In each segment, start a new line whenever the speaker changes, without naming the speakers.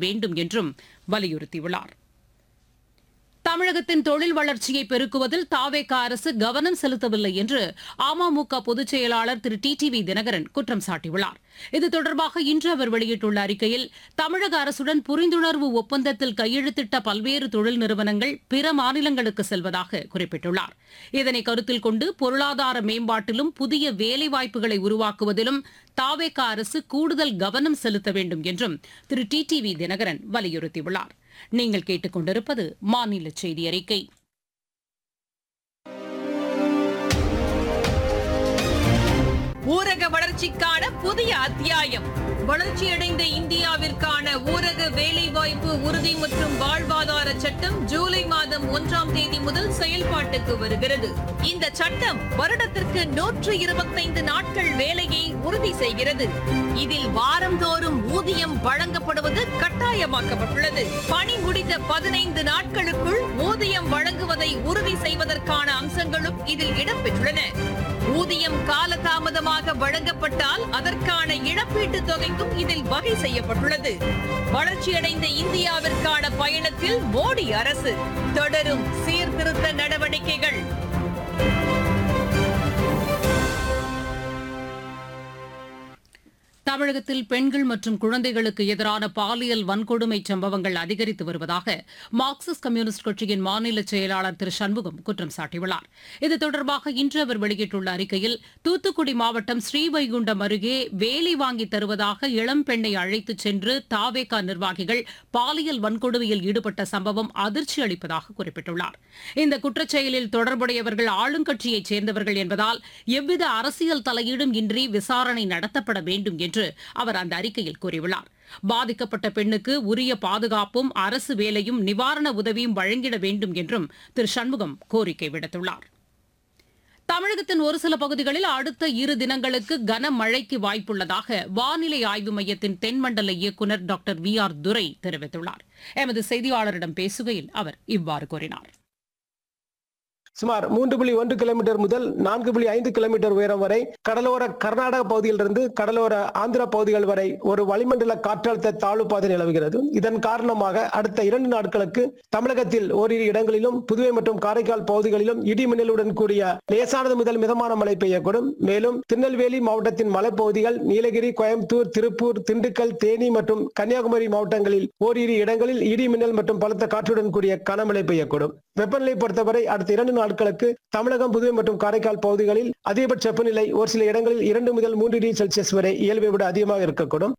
வேண்டும் என்றும் வலியுறுத்தியுள்ளார் தமிழகத்தின் தொழில் வளர்ச்சியை பெருக்குவதில் தாவேக அரசு கவனம் செலுத்தவில்லை என்று அமமுக பொதுச் செயலாளர் Thiru T T V Dhinakaran குற்றம் சாட்டியுள்ளார் இது தொடர்பாக இன்று அவர் வெளியிட்டுள்ள அறிக்கையில் தமிழக அரசுடன் புரிந்துணர்வு ஒப்பந்தத்தில் கையெழுத்திட்ட பல்வேறு தொழில் நிறுவனங்கள் பிற மாநிலங்களுக்கு செல்வதாக குறிப்பிட்டுள்ளார் இதனை கருத்தில் கொண்டு பொருளாதார மேம்பாட்டிலும் புதிய வேலைவாய்ப்புகளை உருவாக்குவதிலும் தாவேக அரசு கூடுதல் கவனம் செலுத்த வேண்டும் என்றும் Thiru T T V Dhinakaran வலியுறுத்தியுள்ளார் நீங்கள் கேட்டுக்கொண்டிருப்பது மாநில செய்தி அறிக்கை
ஊரக வளர்ச்சிக்கான புதிய அத்தியாயம் வளர்ச்சியடைந்த இந்தியாவிற்கான ஊரக வேலைவாய்ப்பு உறுதி மற்றும் வாழ்வாதார சட்டம் ஜூலை மாதம் ஒன்றாம் தேதி முதல் செயல்பாட்டுக்கு வருகிறது இந்த சட்டம் வருடத்திற்கு நூற்று இருபத்தைந்து நாட்கள் வேலையை உறுதி செய்கிறது இதில் வாரந்தோறும் ஊதியம் வழங்கப்படுவது கட்டாயமாக்கப்பட்டுள்ளது பணி முடிந்த பதினைந்து நாட்களுக்குள் ஊதியம் வழங்குவதை உறுதி செய்வதற்கான அம்சங்களும் இதில் இடம்பெற்றுள்ளன ஊதியம் காலதாமதமாக வழங்கப்பட்டால் அதற்கான இழப்பீட்டுத் தொகைக்கும் இதில் வகை செய்யப்பட்டுள்ளது வளர்ச்சியடைந்த இந்தியாவிற்கான பயணத்தில் மோடி அரசு தொடரும் சீர்திருத்த நடவடிக்கைகள்
தமிழகத்தில் பெண்கள் மற்றும் குழந்தைகளுக்கு எதிரான பாலியல் வன்கொடுமை சம்பவங்கள் அதிகரித்து வருவதாக மார்க்சிஸ்ட் கம்யூனிஸ்ட் கட்சியின் மாநில செயலாளர் திரு சண்முகம் குற்றம் சாட்டியுள்ளார் இது தொடர்பாக இன்று அவர் வெளியிட்டுள்ள அறிக்கையில் தூத்துக்குடி மாவட்டம் ஸ்ரீவைகுண்டம் அருகே வேலை வாங்கி தருவதாக இளம் பெண்ணை அழைத்துச் சென்று தாவேகா நிர்வாகிகள் பாலியல் வன்கொடுமையில் ஈடுபட்ட சம்பவம் அதிர்ச்சி அளிப்பதாக குறிப்பிட்டுள்ளார் இந்த குற்றச்செயலில் தொடர்புடையவர்கள் ஆளுங்கட்சியைச் சேர்ந்தவர்கள் என்பதால் எவ்வித அரசியல் தலையீடும் இன்றி விசாரணை நடத்தப்பட வேண்டும் என்று அவர் அந்த அறிக்கையில் கூறியுள்ளார் பாதிக்கப்பட்ட பெண்ணுக்கு உரிய பாதுகாப்பும் அரசு வேலையும் நிவாரண உதவியும் வழங்கிட வேண்டும் என்றும் திரு சண்முகம் கோரிக்கை விடுத்துள்ளார் தமிழகத்தின் ஒரு சில பகுதிகளில் அடுத்த இரு தினங்களுக்கு கனமழைக்கு வாய்ப்புள்ளதாக வானிலை ஆய்வு மையத்தின் தென்மண்டல இயக்குநர் டாக்டர் வி ஆர் துரை தெரிவித்துள்ளார் எமது செய்தியாளரிடம் பேசுகையில் அவர் இவ்வாறு கூறினார்
சுமார் மூன்று புள்ளி ஒன்று கிலோமீட்டர் முதல் நான்கு புள்ளி ஐந்து கிலோமீட்டர் உயரம் வரை கடலோர கர்நாடக பகுதியிலிருந்து கடலோர ஆந்திர பகுதிகள் வரை ஒரு வளிமண்டல காற்றழுத்த தாழ்வு பாதை நிலவுகிறது இதன் காரணமாக அடுத்த இரண்டு நாட்களுக்கு தமிழகத்தில் ஓரிரு இடங்களிலும் புதுவை மற்றும் காரைக்கால் பகுதிகளிலும் இடி மின்னலுடன் கூடிய லேசானது முதல் மிதமான மழை பெய்யக்கூடும் மேலும் திருநெல்வேலி மாவட்டத்தின் மலைப்பகுதிகள் நீலகிரி கோயம்புத்தூர் திருப்பூர் திண்டுக்கல் தேனி மற்றும் கன்னியாகுமரி மாவட்டங்களில் ஓரிரு இடங்களில் இடி மின்னல் மற்றும் பலத்த காற்றுடன் கூடிய கனமழை பெய்யக்கூடும் வெப்பநிலை பொறுத்தவரை அடுத்த இரண்டு நாட்களுக்கு தமிழகம் புதுவை மற்றும் காரைக்கால் பகுதிகளில் அதிகபட்ச வெப்பநிலை ஒரு சில இடங்களில் இரண்டு முதல் மூன்று டிகிரி செல்சியஸ் வரை இயல்பை விட அதிகமாக இருக்கக்கூடும்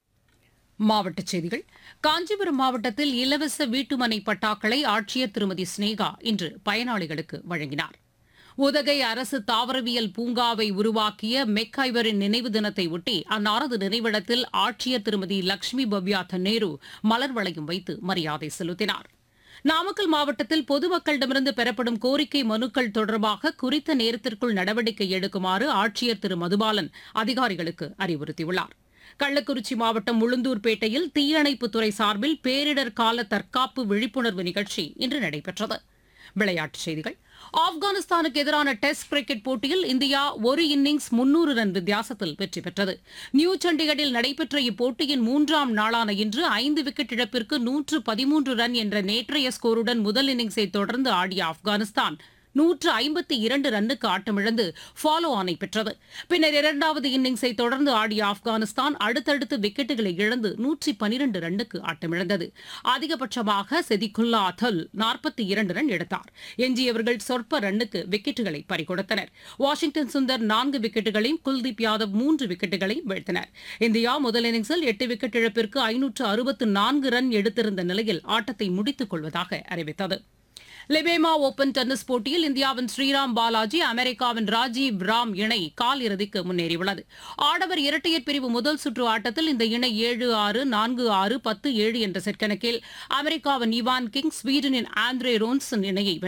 மாவட்டச் செய்திகள் காஞ்சிபுரம் மாவட்டத்தில் இலவச வீட்டுமனை பட்டாக்களை ஆட்சியர் திருமதி ஸ்னேகா இன்று பயனாளிகளுக்கு வழங்கினார் உதகை அரசு தாவரவியல் பூங்காவை உருவாக்கிய மெக்காய்வரின் நினைவு தினத்தை ஒட்டி அன்னாரது நினைவிடத்தில் ஆட்சியர் திருமதி லட்சுமி பவ்யா தன்னேரு மலர் வளையம் வைத்து மரியாதை செலுத்தினார் நாமக்கல் மாவட்டத்தில் பொதுமக்களிடமிருந்து பெறப்படும் கோரிக்கை மனுக்கள் தொடர்பாக குறித்த நேரத்திற்குள் நடவடிக்கை எடுக்குமாறு ஆட்சியர் திரு மதுபாலன் அதிகாரிகளுக்கு அறிவுறுத்தியுள்ளார் கள்ளக்குறிச்சி மாவட்டம் உளுந்தூர்பேட்டையில் தீயணைப்புத்துறை சார்பில் பேரிடர் கால தற்காப்பு விழிப்புணர்வு நிகழ்ச்சி இன்று நடைபெற்றது விளையாட்டுச் செய்திகள் ஆப்கானிஸ்தானுக்கு எதிரான டெஸ்ட் கிரிக்கெட் போட்டியில் இந்தியா ஒரு இன்னிங்ஸ் முன்னூறு ரன் வித்தியாசத்தில் வெற்றி பெற்றது நியூ சண்டிகரில் நடைபெற்ற இப்போட்டியின் மூன்றாம் நாளான இன்று ஐந்து விக்கெட் இழப்பிற்கு நூற்று பதிமூன்று ரன் என்ற நேற்றைய ஸ்கோருடன் முதல் இன்னிங்ஸை தொடர்ந்து ஆடிய ஆப்கானிஸ்தான் நூற்று ஐம்பத்தி இரண்டு ரன்னுக்கு ஆட்டமிழந்து ஃபாலோ ஆனை பெற்றது பின்னர் இரண்டாவது இன்னிங்ஸை தொடர்ந்து ஆடிய ஆப்கானிஸ்தான் அடுத்தடுத்து விக்கெட்டுகளை இழந்து நூற்றி பனிரண்டு ரன்னுக்கு ஆட்டமிழந்தது அதிகபட்சமாக செதிகுல்லா அத்தல் நாற்பத்தி இரண்டு ரன் எடுத்தார் எஞ்சியவர்கள் சொற்ப ரன்னுக்கு விக்கெட்டுகளை பறிகொடுத்தனர் வாஷிங்டன் சுந்தர் நான்கு விக்கெட்டுகளையும் குல்தீப் யாதவ் மூன்று விக்கெட்டுகளையும் வீழ்த்தினர் இந்தியா முதல் இன்னிங்ஸில் எட்டு விக்கெட் இழப்பிற்கு ஐநூற்று அறுபத்து நான்கு ரன் எடுத்திருந்த நிலையில் ஆட்டத்தை முடித்துக் கொள்வதாக அறிவித்தது லெபேமா ஓபன் டென்னிஸ் போட்டியில் இந்தியாவின் ஸ்ரீராம் பாலாஜி அமெரிக்காவின் ராஜீவ் ராம் இணை கால் இறுதிக்கு முன்னேறியுள்ளது ஆடவர் இரட்டையர் பிரிவு முதல் சுற்று ஆட்டத்தில் இந்த இணை ஏழு ஆறு நான்கு ஆறு பத்து ஏழு என்ற செட் கணக்கில் அமெரிக்காவின் இவான் கிங் ஸ்வீடனின் ஆண்ட்ரே ரோன்சன் இணையை வென்றது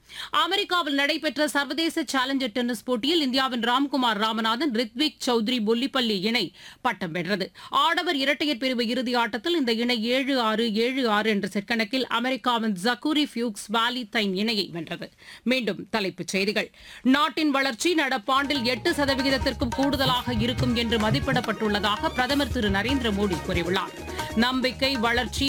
அமெரிக்காவில் நடைபெற்ற சர்வதேச சேலஞ்சர் டென்னிஸ் போட்டியில் இந்தியாவின் ராம்குமார் ராமநாதன் ரித்விக் சௌத்ரி பொல்லிப்பள்ளி இணை பட்டம் வென்றது ஆடவர் இரட்டையர் பிரிவு இறுதி ஆட்டத்தில் இந்த இணை ஏழு ஆறு ஏழு ஆறு என்ற செட் கணக்கில் அமெரிக்காவின் ஜக்கூரி ஃபியூக்ஸ் வாலி தைன் இணையை வென்றது மீண்டும் தலைப்புச் செய்திகள் நாட்டின் வளர்ச்சி நடப்பாண்டில் எட்டு சதவிகிதத்திற்கும் கூடுதலாக இருக்கும் என்று மதிப்பிடப்பட்டுள்ளதாக பிரதமர் திரு நரேந்திர மோடி கூறியுள்ளார் நம்பிக்கை வளர்ச்சி